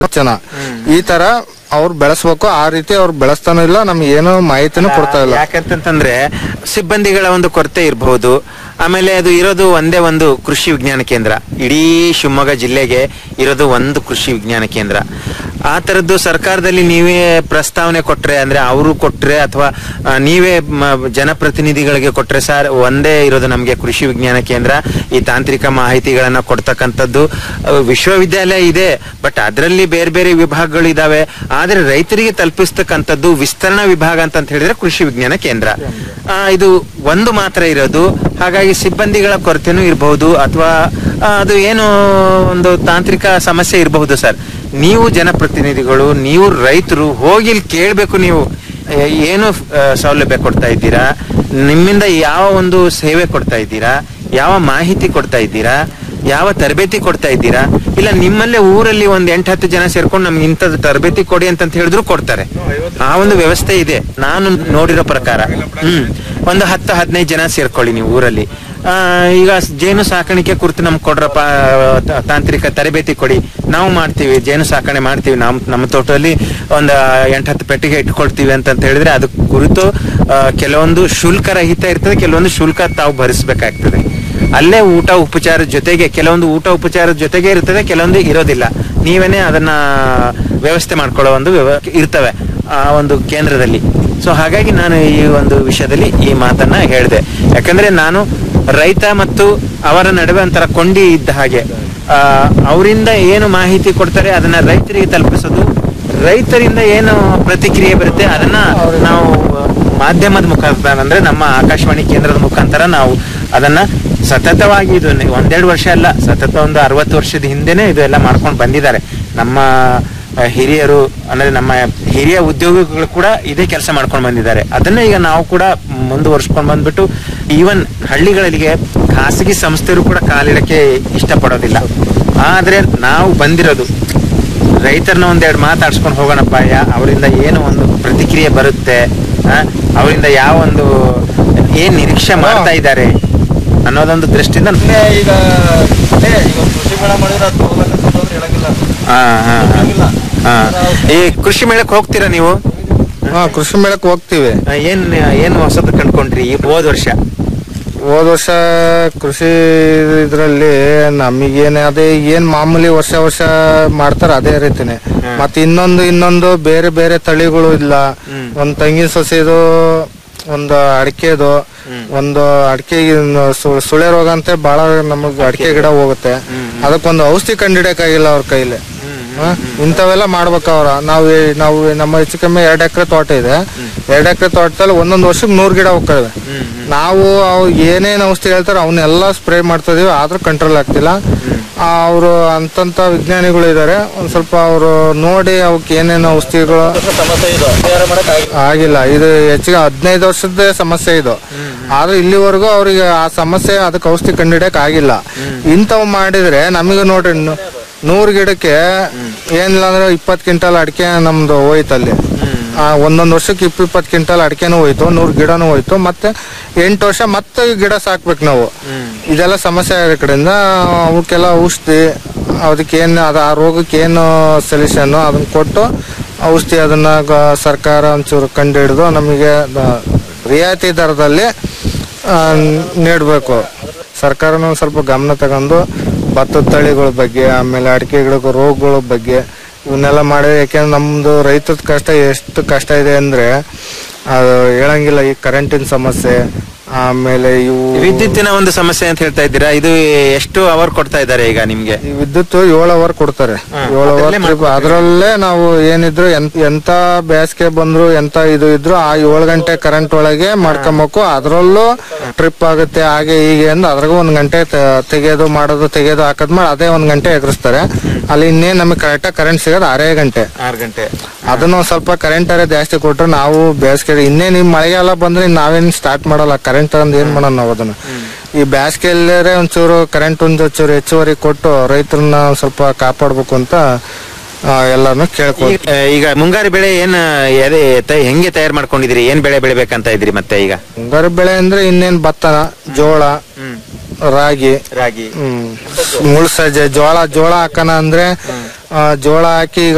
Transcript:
ಜನ ಈ ತರ ಅವ್ರು ಬೆಳೆಸ್ಬೇಕು ಆ ರೀತಿ ಅವ್ರು ಬೆಳೆಸ್ತಾನೂ ಇಲ್ಲ ನಮ್ಗೆ ಏನೋ ಮಾಹಿತಿನೂ ಕೊಡ್ತಾ ಇಲ್ಲ ಯಾಕಂತಂದ್ರೆ ಸಿಬ್ಬಂದಿಗಳ ಒಂದು ಕೊರತೆ ಇರಬಹುದು ಆಮೇಲೆ ಅದು ಇರೋದು ಒಂದೇ ಒಂದು ಕೃಷಿ ವಿಜ್ಞಾನ ಕೇಂದ್ರ ಇಡೀ ಶಿವಮೊಗ್ಗ ಜಿಲ್ಲೆಗೆ ಇರೋದು ಒಂದು ಕೃಷಿ ವಿಜ್ಞಾನ ಕೇಂದ್ರ ಆ ತರದ್ದು ಸರ್ಕಾರದಲ್ಲಿ ನೀವೇ ಪ್ರಸ್ತಾವನೆ ಕೊಟ್ರೆ ಅಂದ್ರೆ ಅವರು ಕೊಟ್ರೆ ಅಥವಾ ಆ, ನೀವೇ ಮ- ಜನಪ್ರತಿನಿಧಿಗಳಿಗೆ ಕೊಟ್ರೆ ಸರ್ ಒಂದೇ ಇರೋದು ನಮಗೆ ಕೃಷಿ ವಿಜ್ಞಾನ ಕೇಂದ್ರ ಈ ತಾಂತ್ರಿಕ ಮಾಹಿತಿಗಳನ್ನ ಕೊಡ್ತಕ್ಕಂಥದ್ದು ಆ, ವಿಶ್ವವಿದ್ಯಾಲಯ ಇದೆ ಬಟ್ ಅದರಲ್ಲಿ ಬೇರೆ ಬೇರೆ ವಿಭಾಗಗಳು ಇದಾವೆ ಆದ್ರೆ ರೈತರಿಗೆ ತಲುಪಿಸ್ತಕ್ಕಂಥದ್ದು ವಿಸ್ತರಣಾ ವಿಭಾಗ ಅಂತ ಹೇಳಿದ್ರೆ ಕೃಷಿ ವಿಜ್ಞಾನ ಕೇಂದ್ರ ಆ, ಇದು ಒಂದು ಮಾತ್ರ ಇರೋದು ಹಾಗಾಗಿ ಸಿಬ್ಬಂದಿಗಳ ಕೊರತೆನೂ ಇರಬಹುದು ಅಥವಾ ಅದು ಏನು ಒಂದು ತಾಂತ್ರಿಕ ಸಮಸ್ಯೆ ಇರಬಹುದು ಸರ್ ನೀವು ಜನಪ್ರತಿನಿಧಿಗಳು ನೀವು ರೈತರು ಹೋಗಿ ಇಲ್ಲಿ ಕೇಳಬೇಕು ನೀವು ಏ- ಏನು ಆ, ಸೌಲಭ್ಯ ಕೊಡ್ತಾ ಇದ್ದೀರಾ ನಿಮ್ಮಿಂದ ಯಾವ ಒಂದು ಸೇವೆ ಕೊಡ್ತಾ ಇದ್ದೀರಾ ಯಾವ ಮಾಹಿತಿ ಕೊಡ್ತಾ ಇದ್ದೀರಾ ಯಾವ ತರಬೇತಿ ಕೊಡ್ತಾ ಇದ್ದೀರಾ ಇಲ್ಲ ನಿಮ್ಮಲ್ಲೇ ಊರಲ್ಲಿ ಒಂದ್ ಎಂಟ್ ಹತ್ತು ಜನ ಸೇರ್ಕೊಂಡು ನಮ್ಗೆ ಇಂಥದ್ದು ತರಬೇತಿ ಕೊಡಿ ಅಂತ ಹೇಳಿದ್ರು ಕೊಡ್ತಾರೆ ಆ ಒಂದು ವ್ಯವಸ್ಥೆ ಇದೆ ನಾನು ನೋಡಿರೋ ಪ್ರಕಾರ ಹ್ಮ್ ಒಂದು ಹತ್ತು ಹದಿನೈದು ಜನ ಸೇರ್ಕೊಳ್ಳಿ ನೀವು ಊರಲ್ಲಿ ಆ, ಈಗ ಜೇನು ಸಾಕಾಣಿಕೆ ಕುರಿತು ನಮ್ಗೆ ಕೊಡ್ರಪ್ಪ ತ- ತಾಂತ್ರಿಕ ತರಬೇತಿ ಕೊಡಿ ನಾವು ಮಾಡ್ತೀವಿ ಜೇನು ಸಾಕಣೆ ಮಾಡ್ತೀವಿ ನಮ್ ನಮ್ಮ ತೋಟದಲ್ಲಿ ಒಂದು ಎಂಟು ಹತ್ತು ಪೆಟ್ಟಿಗೆ ಇಟ್ಕೊಳ್ತೀವಿ ಅಂತ ಅಂತ ಹೇಳಿದ್ರೆ ಅದು ಕುರಿತು ಆ, ಕೆಲವೊಂದು ಶುಲ್ಕ ರಹಿತ ಇರ್ತದೆ ಕೆಲವೊಂದು ಶುಲ್ಕ ತಾವು ಭರಿಸಬೇಕಾಗ್ತದೆ ಅಲ್ಲೇ ಊಟ ಉಪಚಾರದ ಜೊತೆಗೆ ಕೆಲವೊಂದು ಊಟ ಉಪಚಾರದ ಜೊತೆಗೆ ಇರ್ತದೆ ಕೆಲವೊಂದು ಇರೋದಿಲ್ಲ ನೀವೇನೆ ಅದನ್ನ ವ್ಯವಸ್ಥೆ ಮಾಡ್ಕೊಳ್ಳೋ ಒಂದು ವ್ಯವ ಇರ್ತವೆ ಆ ಒಂದು ಕೇಂದ್ರದಲ್ಲಿ ಸೊ ಹಾಗಾಗಿ ನಾನು ಈ ಒಂದು ವಿಷಯದಲ್ಲಿ ಈ ಮಾತನ್ನ ಹೇಳಿದೆ ಯಾಕಂದ್ರೆ ನಾನು ರೈತ ಮತ್ತು ಅವರ ನಡುವೆ ಒಂಥರ ಕೊಂಡಿ ಇದ್ದ ಹಾಗೆ ಆ, ಅವರಿಂದ ಏನು ಮಾಹಿತಿ ಕೊಡ್ತಾರೆ ಅದನ್ನ ರೈತರಿಗೆ ತಲುಪಿಸೋದು ರೈತರಿಂದ ಏನು ಪ್ರತಿಕ್ರಿಯೆ ಬರುತ್ತೆ ಅದನ್ನ ನಾವು ಮಾಧ್ಯಮದ ಮುಖಾಂತರ ಅಂದ್ರೆ ನಮ್ಮ ಆಕಾಶವಾಣಿ ಕೇಂದ್ರದ ಮುಖಾಂತರ ನಾವು ಅದನ್ನ ಸತತವಾಗಿ ಇದು ನಿ- ಒಂದೆರಡು ವರ್ಷ ಅಲ್ಲ ಸತತ ಒಂದು ಅರವತ್ತು ವರ್ಷದ ಹಿಂದೆನೆ ಇದು ಎಲ್ಲ ಮಾಡ್ಕೊಂಡು ಬಂದಿದ್ದಾರೆ ನಮ್ಮ ಆ, ಹಿರಿಯರು ಅಂದ್ರೆ ನಮ್ಮ ಹಿರಿಯ ಉದ್ಯೋಗಿಗಳು ಕೂಡ ಇದೇ ಕೆಲಸ ಮಾಡ್ಕೊಂಡು ಬಂದಿದ್ದಾರೆ ಅದನ್ನ ಈಗ ನಾವು ಕೂಡ ಮುಂದುವರ್ಸ್ಕೊಂಡು ಬಂದ್ಬಿಟ್ಟು ಈವನ್ ಹಳ್ಳಿಗಳಿಗೆ ಖಾಸಗಿ ಸಂಸ್ಥೆಯರು ಕೂಡ ಕಾಲಿಡಕ್ಕೆ ಇಷ್ಟಪಡೋದಿಲ್ಲ ಆದ್ರೆ ನಾವು ಬಂದಿರೋದು ರೈತರನ್ನ ಒಂದೆರಡು ಮಾತಾಡ್ಸ್ಕೊಂಡು ಹೋಗೋಣಪ್ಪ ಯಾ ಅವರಿಂದ ಏನು ಒಂದು ಪ್ರತಿಕ್ರಿಯೆ ಬರುತ್ತೆ ಆ, ಅವರಿಂದ ಯಾವ ಒಂದು ಏನ್ ನಿರೀಕ್ಷೆ ಮಾಡ್ತಾ ಇದ್ದಾರೆ ಅನ್ನೋದೊಂದು ದೃಷ್ಟಿಯಿಂದ ಈಗ ಅದೇ ಈಗ ಕೃಷಿ ಮೇಳ ಮಾಡಿದ್ರೆ ಅದು ಹೋಗ್ಬೇಕಂತ ಹೋದ್ರೆ ಹೇಳಂಗಿಲ್ಲ ಹಾ, ಹಾ, ಹಾ. ಹೇಳಂಗಿಲ್ಲ ಹಾ. ಈ ಕೃಷಿ ಮೇಳಕ್ಕೆ ಹೋಗ್ತೀರಾ ನೀವು ಹಾ ಕೃಷಿ ಮೇಳಕ್ಕೆ ಹೋಗ್ತೀವಿ ಆ, ಏನ್ ಏನ್ ಹೊಸದು ಕಂಡ್ಕೊಂಡ್ರಿ ಈ ಹೋದ್ ವರ್ಷ ಹೋದ ವರ್ಷ ಕೃಷಿ ಇದ್ರಲ್ಲಿ ನಮಗೇನೆ ಅದೇ ಏನ್ ಮಾಮೂಲಿ ವರ್ಷ ವರ್ಷ ಮಾಡ್ತಾರ ಅದೇ ರೀತಿನೇ ಮತ್ತೆ ಇನ್ನೊಂದು ಇನ್ನೊಂದು ಬೇರೆ ಬೇರೆ ತಳಿಗಳು ಇಲ್ಲ ಒಂದ್ ತೆಂಗಿನ ಸಸಿದು ಒಂದು ಅಡಿಕೆದು ಒಂದು ಅಡಿಕೆ ಸುಳೆ ರೋಗ ಅಂತ ಬಹಳ ನಮಗ್ ಅಡಿಕೆ ಗಿಡ ಹೋಗುತ್ತೆ ಅದಕ್ಕೊಂದು ಔಷಧಿ ಕಂಡಿಡಿಯಕ್ಕಾಗಿಲ್ಲ ಅವ್ರ ಕೈಲಿ ಹ? ಇಂಥವೆಲ್ಲ ಮಾಡ್ಬೇಕು ಅವ್ರ ನಾವು ಈ- ನಾವು ನಮ್ಮ ಹೆಚ್ಚು ಕಮ್ಮಿ ಎರಡ್ ಎಕರೆ ತೋಟ ಇದೆ ಎರಡ್ ಎಕರೆ ತೋಟದಲ್ಲಿ ಒಂದೊಂದು ವರ್ಷಕ್ಕೆ ನೂರ್ ಗಿಡ ಹೋಗ್ತವೆ ನಾವು ಅವು ಏನೇನ್ ಔಷಧಿ ಹೇಳ್ತಾರೆ ಅವನ್ನೆಲ್ಲ ಸ್ಪ್ರೇ ಮಾಡ್ತಾ ಇದೀವಿ ಆದ್ರೂ ಕಂಟ್ರೋಲ್ ಆಗ್ತಿಲ್ಲ ಅವರು ಅಂತಂತ ವಿಜ್ಞಾನಿಗಳು ಇದಾರೆ ಒಂದ್ ಸ್ವಲ್ಪ ಅವರು ನೋಡಿ ಅವಕ್ಕೆ ಏನೇನು ಔಷಧಿಗಳು ಸಮಸ್ಯೆ ಇದು ಪರಿಹಾರ ಮಾಡಕ್ ಆಗಿಲ್ಲ ಆಗಿಲ್ಲ ಇದು ಹೆಚ್ಚಿಗೆ ಹದಿನೈದು ವರ್ಷದ ಸಮಸ್ಯೆ ಇದು ಆದ್ರೆ ಇಲ್ಲಿವರೆಗೂ ಅವ್ರಿಗೆ ಆ ಸಮಸ್ಯೆ ಅದಕ್ಕೆ ಔಷಧಿ ಕಂಡಿಡಿಯಕ್ ಆಗಿಲ್ಲ ಇಂಥವ್ ಮಾಡಿದ್ರೆ ನಮಗೆ ನೋಡ್ರಿ ನು- ನೂರ್ ಗಿಡಕ್ಕೆ ಏನಿಲ್ಲ ಅಂದ್ರೆ ಇಪ್ಪತ್ ಕ್ವಿಂಟಲ್ ಅಡಿಕೆ ನಮ್ದು ಹೋಯ್ತು ಅಲ್ಲಿ ಆ, ಒಂದೊಂದ್ ವರ್ಷಕ್ಕೆ ಇಪ್ಪ ಇಪ್ಪತ್ತು ಕ್ವಿಂಟಲ್ ಅಡಿಕೆನೂ ಹೋಯ್ತು ನೂರ್ ಗಿಡನೂ ಹೋಯ್ತು ಮತ್ತೆ ಎಂಟು ವರ್ಷ ಮತ್ತೆ ಗಿಡ ಸಾಕ್ಬೇಕು ನಾವು ಇದೆಲ್ಲ ಸಮಸ್ಯೆ ಆಗಿರೋ ಕಡೆಯಿಂದ ಅವಕ್ಕೆಲ್ಲ ಔಷಧಿ ಅದಕ್ಕೆ ಏನ್ ಅದ ಆ ರೋಗಕ್ಕೆ ಏನು ಸೊಲ್ಯೂಷನ್ ಅದನ್ನ ಕೊಟ್ಟು ಔಷಧಿ ಅದನ್ನ ಗ- ಸರ್ಕಾರ ಒಂಚೂರು ಕಂಡು ಹಿಡಿದು ನಮಗೆ ದ- ರಿಯಾಯಿತಿ ದರದಲ್ಲಿ ಆ, ನೀಡಬೇಕು ಸರ್ಕಾರನೂ ಒಂದ್ ಸ್ವಲ್ಪ ಗಮನ ತಗೊಂಡು ಭತ್ತದ ತಳಿಗಳ ಬಗ್ಗೆ ಆಮೇಲೆ ಅಡಿಕೆ ಗಿಡಗಳ ರೋಗಗಳ ಬಗ್ಗೆ ಇವನ್ನೆಲ್ಲ ಮಾಡಿ ಯಾಕೆಂದ್ರೆ ನಮ್ದು ರೈತದ ಕಷ್ಟ ಎಷ್ಟು ಕಷ್ಟ ಇದೆ ಅಂದ್ರೆ ಅದು ಹೇಳಂಗಿಲ್ಲ ಈ ಕರೆಂಟಿನ ಸಮಸ್ಯೆ ಆಮೇಲೆ ಇವು ವಿದ್ಯುತ್ತಿನ ಒಂದು ಸಮಸ್ಯೆ ಅಂತ ಹೇಳ್ತಾ ಇದ್ದೀರಾ ಇದು ಎಷ್ಟು ಅವರ್ ಕೊಡ್ತಾ ಇದ್ದಾರೆ ಈಗ ನಿಮ್ಗೆ ಈ ವಿದ್ಯುತ್ ಏಳು ಅವರ್ ಕೊಡ್ತಾರೆ ಹಾ, ಏಳು ಅದ್ರಲ್ಲೇ ಅವರ್ ಅದರಲ್ಲೇ ನಾವು ಏನಿದ್ರು ಎಂತ ಎಂತ ಬೇಸಿಗೆ ಬಂದ್ರು ಎಂತ ಇದು ಇದ್ರು ಆ ಏಳು ಗಂಟೆ ಕರೆಂಟ್ ಒಳಗೆ ಮಾಡ್ಕೊಬೇಕು ಅದ್ರಲ್ಲೂ ಟ್ರಿಪ್ ಆಗುತ್ತೆ ಹಾಗೆ ಹೀಗೆ ಅಂದ್ ಅದ್ರಾಗ ಒಂದ್ ಗಂಟೆ ತ- ತೆಗೆಯೋದು ಮಾಡೋದು ತೆಗೆಯೋದು ಹಾಕದ್ಮೇಲೆ ಅದೇ ಒಂದ್ ಗಂಟೆ ಎದುರಿಸ್ತಾರೆ ಅಲ್ಲಿ ಇನ್ನೇನ್ ನಮಗೆ ಕರೆಕ್ಟಾಗಿ ಕರೆಂಟ್ ಸಿಗೋದು ಅರೇ ಗಂಟೆ ಆರು ಗಂಟೆ ಅದನ್ನ ಒಂದ್ ಸ್ವಲ್ಪ ಕರೆಂಟ್ ಅರೇ ಜಾಸ್ತಿ ಕೊಟ್ರೆ ನಾವು ಬೇಸಿಗೆ ಇನ್ನೇ ನಿಮ್ ಮಳೆಗಾಲ ಬಂದ್ರೆ ನಾವೇನ್ ಸ್ಟಾರ್ಟ್ ಮಾಡಲ್ಲ ಕರೆಂಟ್ ತಗೊಂಡ್ ಏನ್ ಮಾಡೋಣ ನಾವು ಅದನ್ನ ಈ ಬೇಸಿಗೆಯಲ್ಲೇ ಒಂಚೂರು ಕರೆಂಟ್ ಒಂದ್ ಚೂರು ಹೆಚ್ಚುವರಿ ಕೊಟ್ಟು ರೈತರನ್ನ ಒಂದ್ ಸ್ವಲ್ಪ ಕಾಪಾಡ್ಬೇಕು ಅಂತ ಆ, ಎಲ್ಲಾರ್ನು ಕೇಳ್ಕೊ ಈಗ ಈಗ ಮುಂಗಾರು ಬೆಳೆ ಏನ್ ಎದೆ ತ- ಹೆಂಗೆ ತಯಾರು ಮಾಡ್ಕೊಂಡಿದ್ದೀರಿ ಏನ್ ಬೆಳೆ ಬೆಳಿಬೇಕಂತ ಇದ್ರಿ ಮತ್ತೆ ಈಗ ಮುಂಗಾರು ಬೆಳೆ ಅಂದ್ರೆ ಇನ್ನೇನ್ ಭತ್ತ ಜೋಳ ರಾಗಿ ರಾಗಿ ಹ್ಮ್ ಮುಳ್ಸಜ್ಜೆ ಜೋಳ ಜೋಳ ಹಾಕಣ ಅಂದ್ರೆ ಆ, ಜೋಳ ಹಾಕಿ ಈಗ